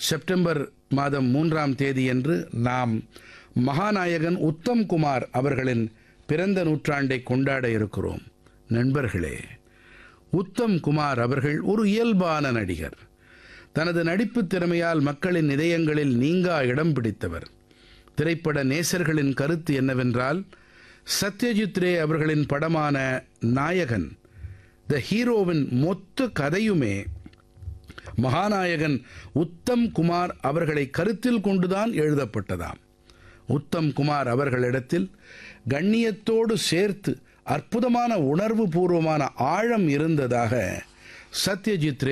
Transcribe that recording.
September மாதம் மூன்றாம் தேதியன்று நாம் மகாநாயகன் உத்தம் குமார் அவர்களின் பிறந்த நூற்றாண்டை கொண்டாட இருக்கிறோம் நண்பர்களே உத்தம் குமார் அவர்கள் ஒரு இயல்பான நடிகர் தனது நடிப்புத் திறமையால் மக்களின் இதயங்களில் நீங்கா இடம் பிடித்தவர் திரைப்பட நேசர்களின் கருத்து என்னவென்றால் சத்யஜித் ரே அவர்களின் படமான நாயகன் த ஹீரோவின் மொத்த கதையுமே மகாநாயகன் உத்தம் குமார் அவர்களை கருத்தில் கொண்டுதான் எழுதப்பட்டதாம் உத்தம் குமார் அவர்களிடத்தில் கண்ணியத்தோடு சேர்த்து அற்புதமான உணர்வு பூர்வமான ஆழம் இருந்ததாக சத்யஜித் ரே